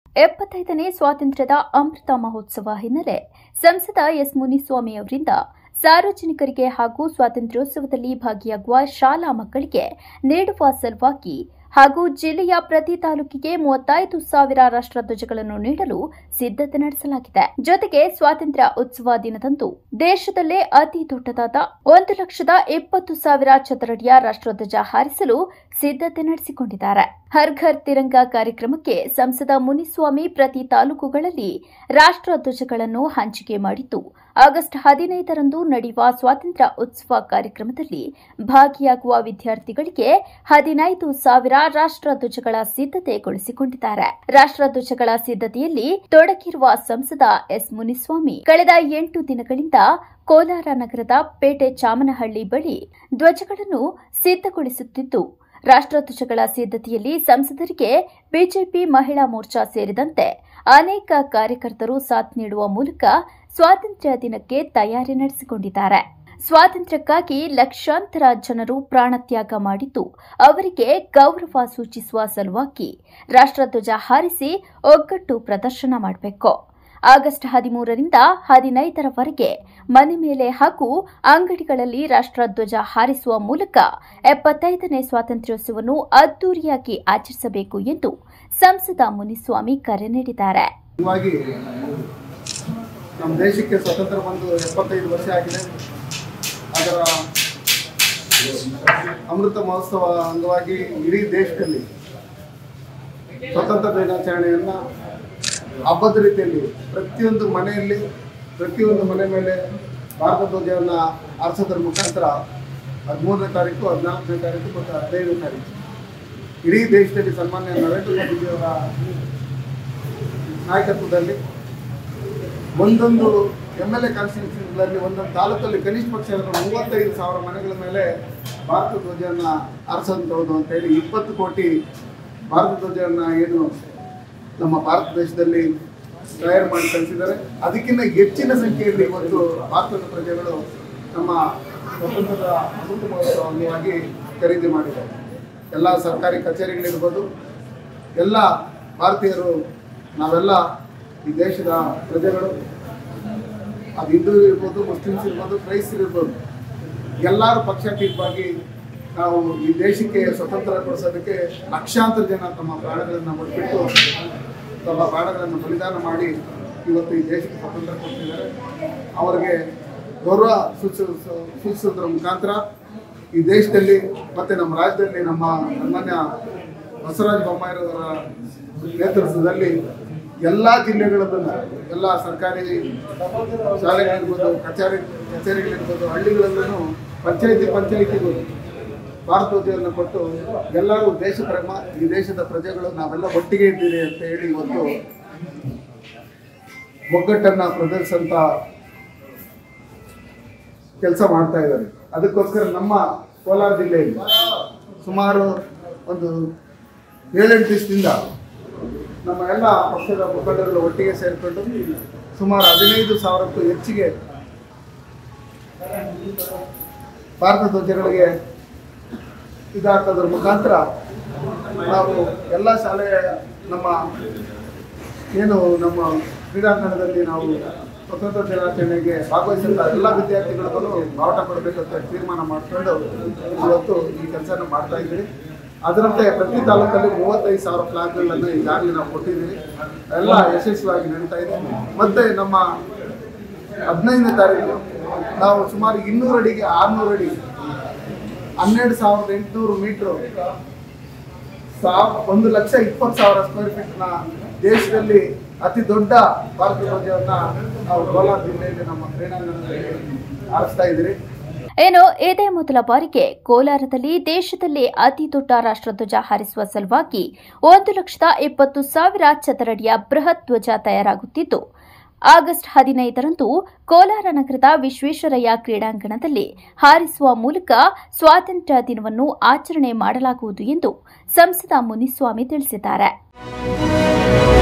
ಎಪ್ಪತ್ತೈದನೇ ಸ್ವಾತಂತ್ರ್ಯದ ಅಮೃತ ಮಹೋತ್ಸವ ಹಿನ್ನೆಲೆ ಸಂಸದ ಎಸ್ ಮುನಿಸ್ವಾಮಿ ಅವರಿಂದ ಸಾರ್ವಜನಿಕರಿಗೆ ಹಾಗೂ ಸ್ವಾತಂತ್ರ್ಯೋತ್ಸವದಲ್ಲಿ ಭಾಗಿಯಾಗುವ ಶಾಲಾ ಮಕ್ಕಳಿಗೆ ನೀಡುವ ಸಲುವಾಗಿ ಹಾಗೂ ಜಿಲ್ಲೆಯ ಪ್ರತಿ ತಾಲೂಕಿಗೆ ಮೂವತ್ತೈದು ಸಾವಿರ ರಾಷ್ಟ್ರಧ್ವಜಗಳನ್ನು ನೀಡಲು ಸಿದ್ಧತೆ ನಡೆಸಲಾಗಿದೆ ಜೊತೆಗೆ ಸ್ವಾತಂತ್ರ್ಯ ಉತ್ಸವ ದಿನದಂದು ದೇಶದಲ್ಲೇ ಅತಿ ದೊಡ್ಡದಾದ ಒಂದು ಲಕ್ಷದ ಇಪ್ಪತ್ತು ಸಾವಿರ ಚದರಡಿಯ ರಾಷ್ಟ್ರಧ್ವಜ ಹಾರಿಸಲು ಸಿದ್ಧತೆ ನಡೆಸಿಕೊಂಡಿದ್ದಾರೆ ಹರ್ ಘರ್ ತಿರಂಗ ಕಾರ್ಯಕ್ರಮಕ್ಕೆ ಸಂಸದ ಮುನಿಸ್ವಾಮಿ ಪ್ರತಿ ತಾಲೂಕುಗಳಲ್ಲಿ ರಾಷ್ಟ್ರಧ್ವಜಗಳನ್ನು ಹಂಚಿಕೆ ಮಾಡಿದ್ದು ಆಗಸ್ಟ್ ಹದಿನೈದರಂದು ನಡೆಯುವ ಸ್ವಾತಂತ್ರ್ಯ ಉತ್ಸವ ಕಾರ್ಯಕ್ರಮದಲ್ಲಿ ಭಾಗಿಯಾಗುವ ವಿದ್ಯಾರ್ಥಿಗಳಿಗೆ ಹದಿನೈದು ಸಾವಿರ ರಾಷ್ಟ್ರಧ್ವಜಗಳ ಸಿದ್ಧತೆಗೊಳಿಸಿಕೊಂಡಿದ್ದಾರೆ ರಾಷ್ಟ್ರಧ್ವಜಗಳ ಸಿದ್ಧತೆಯಲ್ಲಿ ತೊಡಗಿರುವ ಸಂಸದ ಎಸ್ ಮುನಿಸ್ವಾಮಿ ಕಳೆದ ಎಂಟು ದಿನಗಳಿಂದ ಕೋಲಾರ ನಗರದ ಪೇಟೆ ಚಾಮನಹಳ್ಳಿ ಬಳಿ ಧ್ವಜಗಳನ್ನು ಸಿದ್ಧಗೊಳಿಸುತ್ತಿದ್ದು ರಾಷ್ಟ್ರಧ್ವಜಗಳ ಸಿದ್ಧತೆಯಲ್ಲಿ ಸಂಸದರಿಗೆ ಬಿಜೆಪಿ ಮಹಿಳಾ ಮೋರ್ಚಾ ಸೇರಿದಂತೆ ಅನೇಕ ಕಾರ್ಯಕರ್ತರು ಸಾಥ್ ನೀಡುವ ಮೂಲಕ ಸ್ವಾತಂತ್ರ್ಯ ದಿನಕ್ಕೆ ತಯಾರಿ ನಡೆಸಿಕೊಂಡಿದ್ದಾರೆ ಸ್ವಾತಂತ್ರ್ಯಕ್ಕಾಗಿ ಲಕ್ಷಾಂತರ ಜನರು ಪ್ರಾಣತ್ಯಾಗ ಮಾಡಿದ್ದು ಅವರಿಗೆ ಗೌರವ ಸೂಚಿಸುವ ಸಲುವಾಗಿ ರಾಷ್ಟ್ರಧ್ವಜ ಹಾರಿಸಿ ಒಗ್ಗಟ್ಟು ಪ್ರದರ್ಶನ ಮಾಡಬೇಕು ಆಗಸ್ಟ್ ಹದಿಮೂರರಿಂದ ಹದಿನೈದರವರೆಗೆ ಮನೆ ಮೇಲೆ ಹಾಗೂ ಅಂಗಡಿಗಳಲ್ಲಿ ರಾಷ್ಟ್ರಧ್ವಜ ಹಾರಿಸುವ ಮೂಲಕ ಎಪ್ಪತ್ತೈದನೇ ಸ್ವಾತಂತ್ರ್ಯೋತ್ಸವವನ್ನು ಅದ್ದೂರಿಯಾಗಿ ಆಚರಿಸಬೇಕು ಎಂದು ಸಂಸದ ಮುನಿಸ್ವಾಮಿ ಕರೆ ನೀಡಿದ್ದಾರೆ ನಿಜವಾಗಿ ನಮ್ಮ ದೇಶಕ್ಕೆ ಸ್ವಾತಂತ್ರ್ಯ ಬಂದು ಎಪ್ಪತ್ತೈದು ವರ್ಷ ಆಗಿದೆ ಅದರ ಅಮೃತ ಮಹೋತ್ಸವ ಅಂಗವಾಗಿ ಇಡೀ ದೇಶದಲ್ಲಿ ಸ್ವತಂತ್ರ ದಿನಾಚರಣೆಯನ್ನು ಹಬ್ಬದ ರೀತಿಯಲ್ಲಿ ಪ್ರತಿಯೊಂದು ಮನೆಯಲ್ಲಿ ಪ್ರತಿಯೊಂದು ಮನೆ ಮೇಲೆ ಭಾರತ ಧ್ವಜವನ್ನು ಆರಿಸೋದ್ರ ಮುಖಾಂತರ ಹದಿಮೂರನೇ ತಾರೀಕು ಹದಿನಾಲ್ಕನೇ ತಾರೀಕು ಮತ್ತು ಹದಿನೈದನೇ ತಾರೀಕು ಇಡೀ ದೇಶದಲ್ಲಿ ಸನ್ಮಾನ್ಯ ನರೇಂದ್ರ ಮೋದಿಜಿಯವರ ನಾಯಕತ್ವದಲ್ಲಿ ಒಂದೊಂದು ಎಮ್ ಎಲ್ ಎ ಕಾನ್ಸ್ಟಿಟ್ಯೂನ್ಸಿಗಳಲ್ಲಿ ಒಂದೊಂದು ತಾಲೂಕಲ್ಲಿ ಕನಿಷ್ಠ ಪಕ್ಷ ಅಂದ್ರೆ ಮೂವತ್ತೈದು ಸಾವಿರ ಮನೆಗಳ ಮೇಲೆ ಭಾರತ ಧ್ವಜವನ್ನು ಆರಿಸೋದು ಅಂತೇಳಿ ಇಪ್ಪತ್ತು ಕೋಟಿ ಭಾರತ ಧ್ವಜವನ್ನು ಏನು ನಮ್ಮ ಭಾರತ ದೇಶದಲ್ಲಿ ತಯಾರು ಮಾಡಿ ಕಳಿಸಿದ್ದಾರೆ ಅದಕ್ಕಿಂತ ಹೆಚ್ಚಿನ ಸಂಖ್ಯೆಯಲ್ಲಿ ಇವತ್ತು ಭಾರತದ ಪ್ರಜೆಗಳು ನಮ್ಮ ಸ್ವತಂತ್ರದ ಅಮೃತ ಮಹೋತ್ಸವ ಅಂಗವಾಗಿ ಖರೀದಿ ಮಾಡಿದ್ದಾರೆ ಎಲ್ಲ ಸರ್ಕಾರಿ ಕಚೇರಿಗಳಿರ್ಬೋದು ಎಲ್ಲ ಭಾರತೀಯರು ನಾವೆಲ್ಲ ಈ ದೇಶದ ಪ್ರಜೆಗಳು ಅದು ಹಿಂದೂ ಇರ್ಬೋದು ಮುಸ್ಲಿಮ್ಸ್ ಇರ್ಬೋದು ಕ್ರೈಸ್ತರು ಇರ್ಬೋದು ಎಲ್ಲರೂ ಪಕ್ಷಾತೀತವಾಗಿ ನಾವು ಈ ದೇಶಕ್ಕೆ ಸ್ವತಂತ್ರ ಕೊಡಿಸೋದಕ್ಕೆ ಲಕ್ಷಾಂತರ ಜನ ತಮ್ಮ ಪ್ರಾಣಗಳನ್ನು ಮುಟ್ಬಿಟ್ಟು ತಮ್ಮ ಪ್ರಾಣಗಳನ್ನು ಬಲಿದಾನ ಮಾಡಿ ಇವತ್ತು ಈ ದೇಶಕ್ಕೆ ಸ್ವತಂತ್ರ ಕೊಡ್ತಿದ್ದಾರೆ ಅವರಿಗೆ ಗೌರವ ಸೂಚಿಸ ಸೂಚಿಸೋದ್ರ ಮುಖಾಂತರ ಈ ದೇಶದಲ್ಲಿ ಮತ್ತು ನಮ್ಮ ರಾಜ್ಯದಲ್ಲಿ ನಮ್ಮ ಸನ್ಮಾನ್ಯ ಬಸವರಾಜ ಬೊಮ್ಮಾಯಿರವರ ನೇತೃತ್ವದಲ್ಲಿ ಎಲ್ಲ ಜಿಲ್ಲೆಗಳಲ್ಲೂ ಎಲ್ಲ ಸರ್ಕಾರಿ ಶಾಲೆಗಳಿರ್ಬೋದು ಕಚೇರಿ ಕಚೇರಿಗಳಿರ್ಬೋದು ಹಳ್ಳಿಗಳಲ್ಲೂ ಪಂಚಾಯತಿ ಪಂಚಾಯತಿಗೂ ಭಾರತ ಧ್ವಜವನ್ನು ಕೊಟ್ಟು ಎಲ್ಲರೂ ದೇಶ ಪ್ರೇಮ ಈ ದೇಶದ ಪ್ರಜೆಗಳು ನಾವೆಲ್ಲ ಒಟ್ಟಿಗೆ ಇದ್ದೀರಿ ಅಂತ ಹೇಳಿ ಇವತ್ತು ಒಗ್ಗಟ್ಟನ್ನು ಪ್ರದರ್ಶಿಸಂತ ಕೆಲಸ ಮಾಡ್ತಾ ಇದ್ದಾರೆ ಅದಕ್ಕೋಸ್ಕರ ನಮ್ಮ ಕೋಲಾರ ಜಿಲ್ಲೆಯಲ್ಲಿ ಸುಮಾರು ಒಂದು ಏಳೆಂಟು ದಿವಸದಿಂದ ನಮ್ಮ ಎಲ್ಲ ಪಕ್ಷದ ಮುಖಂಡರುಗಳು ಒಟ್ಟಿಗೆ ಸೇರಿಕೊಂಡು ಸುಮಾರು ಹದಿನೈದು ಸಾವಿರಕ್ಕೂ ಹೆಚ್ಚಿಗೆ ಭಾರತ ಧ್ವಜಗಳಿಗೆ ಇದಾಕೋದ್ರ ಮುಖಾಂತರ ನಾವು ಎಲ್ಲ ಶಾಲೆಯ ನಮ್ಮ ಏನು ನಮ್ಮ ಕ್ರೀಡಾಂಗಣದಲ್ಲಿ ನಾವು ಸ್ವತಂತ್ರ ದಿನಾಚರಣೆಗೆ ಭಾಗವಹಿಸಿದ ಎಲ್ಲ ವಿದ್ಯಾರ್ಥಿಗಳಿಗೂ ಬಾವುಟ ಕೊಡಬೇಕಂತ ತೀರ್ಮಾನ ಮಾಡಿಕೊಂಡು ಇವತ್ತು ಈ ಕೆಲಸನ ಮಾಡ್ತಾ ಇದ್ದೀವಿ ಅದರಂತೆ ಪ್ರತಿ ತಾಲೂಕಲ್ಲಿ ಮೂವತ್ತೈದು ಸಾವಿರ ಫ್ಲಾಗ್ಗಳನ್ನು ಈಗಾಗಲೇ ನಾವು ಕೊಟ್ಟಿದ್ದೀವಿ ಎಲ್ಲ ಯಶಸ್ವಿಯಾಗಿ ನಡೀತಾ ಇದೆ ಮತ್ತು ನಮ್ಮ ಹದಿನೈದನೇ ತಾರೀಕು ನಾವು ಸುಮಾರು ಇನ್ನೂರು ಅಡಿಗೆ ಆರುನೂರು ಅಡಿ ಹನ್ನೆರಡು ಸಾವಿರದ ಎಂಟುನೂರು ಮೀಟ್ರು ಸಾವ್ ಒಂದು ಲಕ್ಷ ಇಪ್ಪತ್ತು ಸಾವಿರ ಸ್ಕ್ವೇರ್ ಫೀಟ್ನ ದೇಶದಲ್ಲಿ ಅತಿ ದೊಡ್ಡ ಭಾರತ ಧ್ವಜವನ್ನು ನಾವು ಕೋಲಾರ ಜಿಲ್ಲೆಯಲ್ಲಿ ನಮ್ಮ ಕ್ರೀಡಾಂಗಣದಲ್ಲಿ ಆರಿಸ್ತಾ ಇದ್ದೀರಿ ಏನು ಇದೇ ಮೊದಲ ಬಾರಿಗೆ ಕೋಲಾರದಲ್ಲಿ ದೇಶದಲ್ಲೇ ಅತಿ ದೊಡ್ಡ ರಾಷ್ಟ್ರಧ್ವಜ ಹಾರಿಸುವ ಸಲುವಾಗಿ ಒಂದು ಲಕ್ಷದ ಇಪ್ಪತ್ತು ಸಾವಿರ ಚದರಡಿಯ ಬೃಹತ್ ಧ್ವಜ ತಯಾರಾಗುತ್ತಿದ್ದು ಆಗಸ್ಟ್ ಹದಿನೈದರಂದು ಕೋಲಾರ ನಗರದ ವಿಶ್ವೇಶ್ವರಯ್ಯ ಕ್ರೀಡಾಂಗಣದಲ್ಲಿ ಹಾರಿಸುವ ಮೂಲಕ ಸ್ವಾತಂತ್ರ್ಯ ದಿನವನ್ನು ಆಚರಣೆ ಮಾಡಲಾಗುವುದು ಎಂದು ಸಂಸದ ಮುನಿಸ್ವಾಮಿ ತಿಳಿಸಿದ್ದಾರೆ